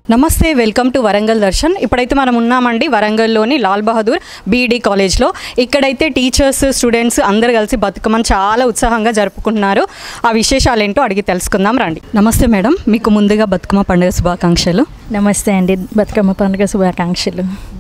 నమస్తే welcome to Warangal Darshan ఇప్పుడైతే మనం ఉన్నామండి వరంగల్లోని లాల్ బహదూర్ బీఈడి కాలేజ్లో ఇక్కడైతే టీచర్స్ స్టూడెంట్స్ అందరు కలిసి బతుకమ్మని చాలా ఉత్సాహంగా జరుపుకుంటున్నారు ఆ విశేషాలు ఏంటో అడిగి తెలుసుకుందాం రండి నమస్తే మేడం మీకు ముందుగా బతుకమ్మ పండుగ శుభాకాంక్షలు నమస్తే అండి బతుకమ్మ పండుగ శుభాకాంక్షలు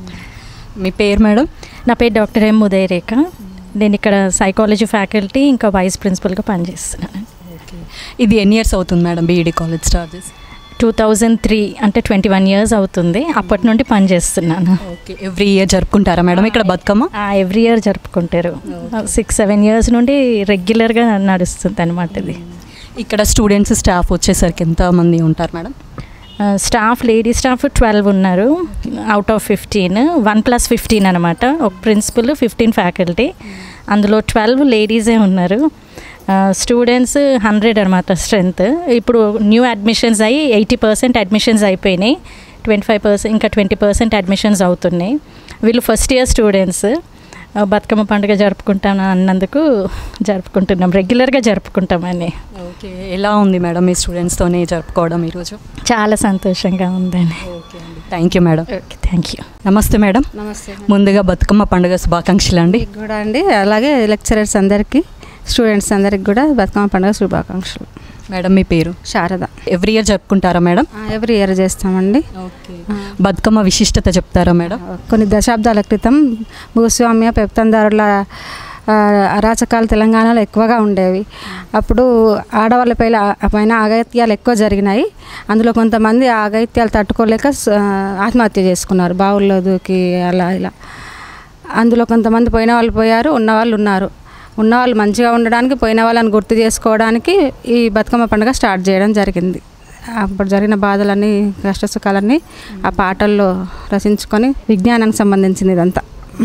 మీ పేరు మేడం నా పేరు డాక్టర్ ఎం ఉదయరేఖ నేను ఇక్కడ సైకాలజీ ఫ్యాకల్టీ ఇంకా వైస్ ప్రిన్సిపల్గా పనిచేస్తున్నాను ఇది ఎన్ని ఇయర్స్ అవుతుంది మేడం బీఈడి కాలేజ్ స్టార్ట్ చేసి టూ థౌజండ్ త్రీ అంటే ట్వంటీ వన్ ఇయర్స్ అవుతుంది అప్పటి నుండి పనిచేస్తున్నాను ఓకే ఎవ్రీ ఇయర్ జరుపుకుంటారా మేడం ఇక్కడ బతుకమ్మ ఎవ్రీ ఇయర్ జరుపుకుంటారు సిక్స్ సెవెన్ ఇయర్స్ నుండి రెగ్యులర్గా నడుస్తుంది అనమాట ఇది ఇక్కడ స్టూడెంట్స్ స్టాఫ్ వచ్చేసరికి ఎంతమంది ఉంటారు madam staff lady staff twelve ఉన్నారు out of fifteen one plus fifteen అనమాట ఒక ప్రిన్సిపల్ ఫిఫ్టీన్ ఫ్యాకల్టీ అందులో ట్వెల్వ్ లేడీసే ఉన్నారు స్టూడెంట్స్ హండ్రెడ్ అనమాట స్ట్రెంత్ ఇప్పుడు న్యూ అడ్మిషన్స్ అయ్యి ఎయిటీ పర్సెంట్ అడ్మిషన్స్ అయిపోయినాయి ట్వంటీ ఫైవ్ పర్సెంట్ ఇంకా ట్వంటీ పర్సెంట్ అడ్మిషన్స్ అవుతున్నాయి వీళ్ళు ఫస్ట్ ఇయర్ స్టూడెంట్స్ బతుకమ్మ పండుగ జరుపుకుంటాను అన్నందుకు జరుపుకుంటున్నాం రెగ్యులర్గా జరుపుకుంటామని ఓకే ఎలా ఉంది మేడం మీ స్టూడెంట్స్తోనే జరుపుకోవడం ఈరోజు చాలా సంతోషంగా ఉందండి ఓకే అండి thank you madam okay thank you నమస్తే మేడం నమస్తే ముందుగా బతుకమ్మ పండుగ శుభాకాంక్షలు అండి మీకు కూడా అండి అలాగే లెక్చరర్స్ అందరికీ స్టూడెంట్స్ అందరికి కూడా బతుకమ్మ పండుగ శుభాకాంక్షలు మేడం మీ పేరు శారద ఎవ్రీ ఇయర్ జరుపుకుంటారా మేడం ఎవ్రీ ఇయర్ చేస్తామండి ఓకే బతుకమ్మ విశిష్టత చెప్తారా మేడం కొన్ని దశాబ్దాల క్రితం భూస్వామ్య పెత్తందారుల ఆ, అరాచకాలు తెలంగాణలో ఎక్కువగా ఉండేవి అప్పుడు ఆడవాళ్ళ పైన పైన అగత్యాలు ఎక్కువ జరిగినాయి అందులో కొంతమంది ఆ అగత్యాలు తట్టుకోలేక స- ఆత్మహత్య చేసుకున్నారు బావుల్లో దూకి అలా ఇలా అందులో కొంతమంది పోయిన వాళ్ళు పోయారు ఉన్న వాళ్ళు ఉన్నారు ఉన్న వాళ్ళు మంచిగా ఉండడానికి పోయిన వాళ్ళని గుర్తు చేసుకోవడానికి ఈ బతుకమ్మ పండుగ స్టార్ట్ చేయడం జరిగింది అప్పుడు జరిగిన బాధలన్నీ కష్ట సుఖాలన్నీ ఆ పాటల్లో రచించుకొని విజ్ఞానానికి సంబంధించింది ఇదంతా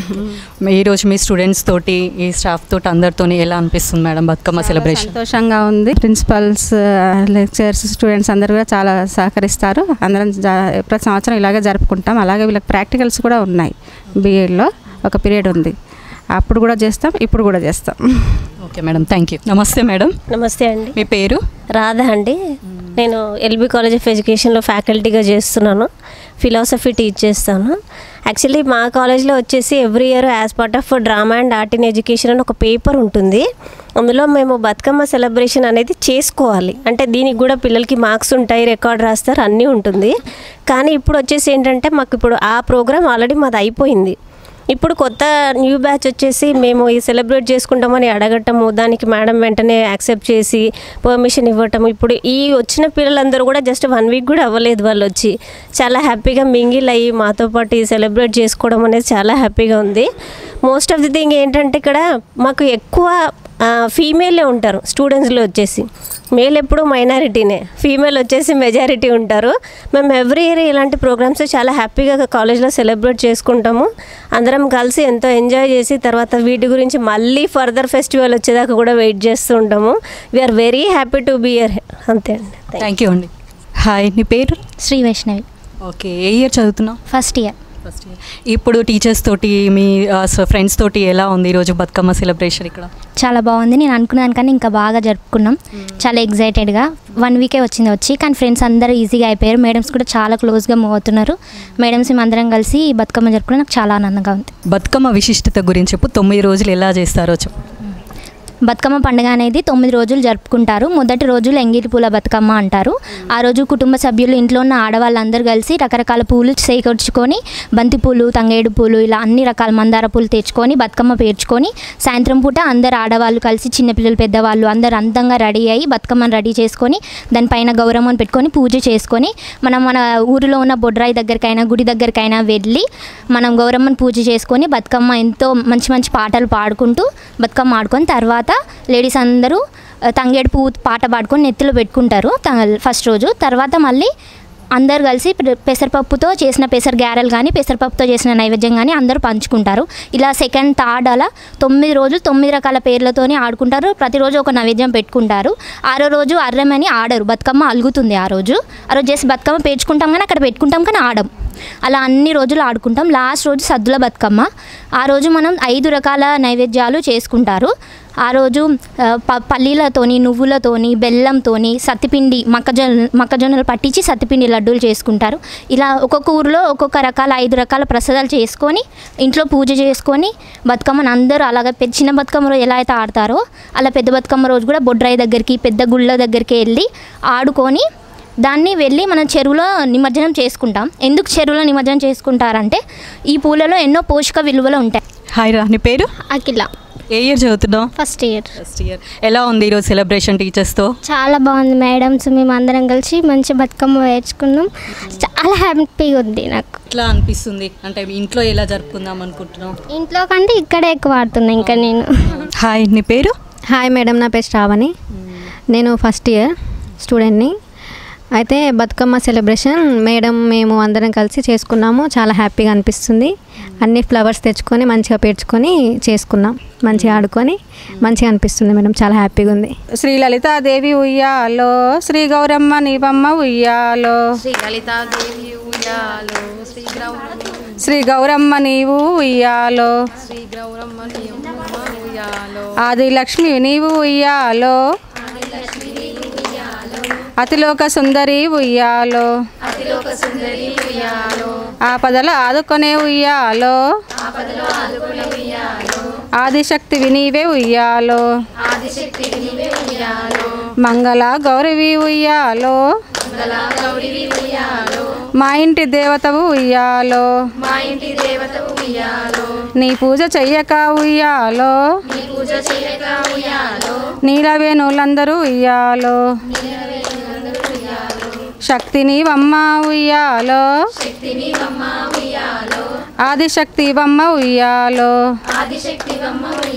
ఈ రోజు మీ స్టూడెంట్స్ తోటి ఈ స్టాఫ్ తోటి అందరితోని ఎలా అనిపిస్తుంది మేడం బతుకమ్మ సెలబ్రేషన్ సంతోషంగా ఉంది ప్రిన్సిపల్స్ లెక్చరర్స్ స్టూడెంట్స్ అందరూ కూడా చాలా సహకరిస్తారు అందరం జా- ప్రతి సంవత్సరం ఇలాగే జరుపుకుంటాం అలాగే వీళ్ళకి ప్రాక్టికల్స్ కూడా ఉన్నాయి బీఎడ్లో ఒక పీరియడ్ ఉంది అప్పుడు కూడా చేస్తాం ఇప్పుడు కూడా చేస్తాం ఓకే మేడం థ్యాంక్ యూ నమస్తే మేడం నమస్తే అండి మీ పేరు రాధా అండి నేను ఎల్బీ కాలేజ్ ఆఫ్ ఎడ్యుకేషన్లో ఫ్యాకల్టీగా చేస్తున్నాను ఫిలాసఫీ టీచ్ చేస్తాను యాక్చువల్లీ మా కాలేజ్లో వచ్చేసి every year as part of drama and art in education అని ఒక పేపర్ ఉంటుంది అందులో మేము బతుకమ్మ సెలబ్రేషన్ అనేది చేసుకోవాలి అంటే దీనికి కూడా పిల్లలకి మార్క్స్ ఉంటాయి రికార్డ్ రాస్తారు అన్నీ ఉంటుంది కానీ ఇప్పుడు వచ్చేసి ఏంటంటే మాకు ఇప్పుడు ఆ ప్రోగ్రామ్ ఆల్రెడీ మాది అయిపోయింది ఇప్పుడు కొత్త న్యూ బ్యాచ్ వచ్చేసి మేము ఈ సెలబ్రేట్ చేసుకుంటామని అడగటము దానికి మేడం వెంటనే యాక్సెప్ట్ చేసి పర్మిషన్ ఇవ్వటం ఇప్పుడు ఈ వచ్చిన పిల్లలందరూ కూడా జస్ట్ వన్ వీక్ కూడా అవ్వలేదు వాళ్ళు వచ్చి చాలా హ్యాపీగా మింగిల్ అయ్యి మాతో పాటు ఈ సెలబ్రేట్ చేసుకోవడం అనేది చాలా హ్యాపీగా ఉంది మోస్ట్ ఆఫ్ ది థింగ్ ఏంటంటే ఇక్కడ మాకు ఎక్కువ ఫీమేలే ఉంటారు స్టూడెంట్స్లో వచ్చేసి మేల్ ఎప్పుడు మైనారిటీనే ఫీమేల్ వచ్చేసి మెజారిటీ ఉంటారు మేము ఎవ్రీ ఇయర్ ఇలాంటి ప్రోగ్రామ్స్ చాలా హ్యాపీగా కాలేజ్లో సెలబ్రేట్ చేసుకుంటాము అందరం కలిసి ఎంతో ఎంజాయ్ చేసి తర్వాత వీటి గురించి మళ్ళీ ఫర్దర్ ఫెస్టివల్ వచ్చేదాకా కూడా వెయిట్ చేస్తూ ఉంటాము we're very happy to be year అంతే అండి థ్యాంక్ యూ అండి హాయ్ నీ పేరు శ్రీ వైష్ణవి ఓకే ఏ ఇయర్ చదువుతున్నావు ఫస్ట్ ఇయర్ ఫస్ట్ ఇయర్ ఇప్పుడు టీచర్స్ తోటి మీ ఫ్రెండ్స్ తోటి ఎలా ఉంది ఈరోజు బతుకమ్మ సెలబ్రేషన్ ఇక్కడ చాలా బాగుంది నేను అనుకున్నాను కానీ ఇంకా బాగా జరుపుకున్నాం చాలా ఎగ్జైటెడ్గా వన్ వీకే వచ్చింది వచ్చి కానీ ఫ్రెండ్స్ అందరూ ఈజీగా అయిపోయారు మేడమ్స్ కూడా చాలా క్లోజ్గా మూవ్ అవుతున్నారు మేడమ్స్ మేము అందరం కలిసి ఈ బతుకమ్మ జరుపుకుని నాకు చాలా ఆనందంగా ఉంది బతుకమ్మ విశిష్టత గురించి చెప్పు తొమ్మిది రోజులు ఎలా చేస్తారో చెప్పు బతుకమ్మ పండుగ అనేది తొమ్మిది రోజులు జరుపుకుంటారు మొదటి రోజులు ఎంగిలి పూల బతుకమ్మ అంటారు ఆ రోజు కుటుంబ సభ్యులు ఇంట్లో ఉన్న ఆడవాళ్ళందరూ కలిసి రకరకాల పూలు సేకరించుకొని బంతి పూలు తంగేడు పూలు ఇలా అన్ని రకాల మందార పూలు తెచ్చుకొని బతుకమ్మ పేర్చుకొని సాయంత్రం పూట అందరు ఆడవాళ్ళు కలిసి చిన్నపిల్లలు పెద్దవాళ్ళు అందరు అందంగా రెడీ అయ్యి బతుకమ్మను రెడీ చేసుకొని దానిపైన గౌరమ్మను పెట్టుకొని పూజ చేసుకొని మనం మన ఊరిలో ఉన్న బొడ్రాయి దగ్గరికైనా గుడి దగ్గరికైనా వెళ్ళి మనం గౌరమ్మను పూజ చేసుకొని బతుకమ్మ ఎంతో మంచి మంచి పాటలు పాడుకుంటూ బతుకమ్మ ఆడుకొని తర్వాత లేడీస్ అందరూ ఆ, తంగేడు పువ్వు పాట పాడుకొని నెత్తిలో పెట్టుకుంటారు త- ఫస్ట్ రోజు తర్వాత మళ్ళీ అందరు కలిసి పె- పెసరపప్పుతో చేసిన పెసర గారెలు కానీ పెసరపప్పుతో చేసిన నైవేద్యం కానీ అందరూ పంచుకుంటారు ఇలా సెకండ్ థర్డ్ అలా తొమ్మిది రోజులు తొమ్మిది రకాల పేర్లతోనే ఆడుకుంటారు ప్రతిరోజు ఒక నైవేద్యం పెట్టుకుంటారు ఆరో రోజు అర్రమని ఆడరు బతుకమ్మ అలుగుతుంది ఆ రోజు ఆ రోజు చేసి బతుకమ్మ పేర్చుకుంటాం కానీ అక్కడ పెట్టుకుంటాం కానీ ఆడం అలా అన్ని రోజులు ఆడుకుంటాం లాస్ట్ రోజు సద్దుల బతుకమ్మ ఆ రోజు మనం ఐదు రకాల నైవేద్యాలు చేసుకుంటారు ఆ రోజు ఆ, ప పల్లీలతోని నువ్వులతోని బెల్లంతోని సత్తిపిండి మొక్కజొన్న మొక్కజొన్నలు పట్టించి సత్తిపిండి లడ్డూలు చేసుకుంటారు ఇలా ఒక్కొక్క ఊరిలో ఒక్కొక్క రకాల ఐదు రకాల ప్రసాదాలు చేసుకొని ఇంట్లో పూజ చేసుకొని బతుకమ్మను అందరూ అలాగే పెద్ద చిన్న బతుకమ్మ రోజు ఎలా అయితే ఆడతారో అలా పెద్ద బతుకమ్మ రోజు కూడా బొడ్రాయి దగ్గరికి పెద్ద గుళ్ళ దగ్గరికి వెళ్ళి ఆడుకొని దాన్ని వెళ్ళి మనం చెరువులో నిమజ్జనం చేసుకుంటాం ఎందుకు చెరువులో నిమజ్జనం చేసుకుంటారంటే ఈ పూలలో ఎన్నో పోషక విలువలు ఉంటాయి హాయ్ రా నీ పేరు అఖిల ఏ ఇయర్ చదువుతున్నావు ఫస్ట్ ఇయర్ ఫస్ట్ ఇయర్ ఎలా ఉంది ఈరోజు సెలబ్రేషన్ టీచర్స్తో చాలా బాగుంది మేడమ్స్ మేము అందరం కలిసి మంచి బతుకమ్మ వేర్చుకున్నాం చాలా హ్యాపీగా ఉంది నాకు ఎట్లా అనిపిస్తుంది అంటే ఇంట్లో ఎలా జరుపుకుందాం అనుకుంటున్నావు ఇంట్లో కంటే ఇక్కడే ఎక్కువ ఆడుతున్నా ఇంకా నేను హాయ్ నీ పేరు హాయ్ మేడం నా పేరు శ్రావణి నేను ఫస్ట్ ఇయర్ స్టూడెంట్ని అయితే బతుకమ్మ సెలబ్రేషన్ మేడం మేము అందరం కలిసి చేసుకున్నాము చాలా హ్యాపీగా అనిపిస్తుంది అన్ని ఫ్లవర్స్ తెచ్చుకొని మంచిగా పేర్చుకొని చేసుకున్నాం మంచిగా ఆడుకొని మంచిగా అనిపిస్తుంది మేడం చాలా హ్యాపీగా ఉంది శ్రీ లలితాదేవి ఉయ్యాలో శ్రీ గౌరమ్మ నీవమ్మ ఉయ్యాలో శ్రీ గౌరమ్మ నీవు ఉయ్యాలో ఆది లక్ష్మి నీవు ఉయ్యాలో అతిలోక సుందరి ఉయ్యాలో ఆపదల ఆదుకొనే ఉయ్యాలో ఆదిశక్తివి నీవే ఉయ్యాలో మంగళ గౌరవి ఉయ్యాలో మా ఇంటి దేవతవు ఉయ్యాలో నీ పూజ చెయ్యక ఉయ్యాలో నీలవేణులందరూ ఉయ్యాలో శక్తిని వమ్మ ఉయ్యాలో ఆదిశక్తి వమ్మ ఉయ్యాలో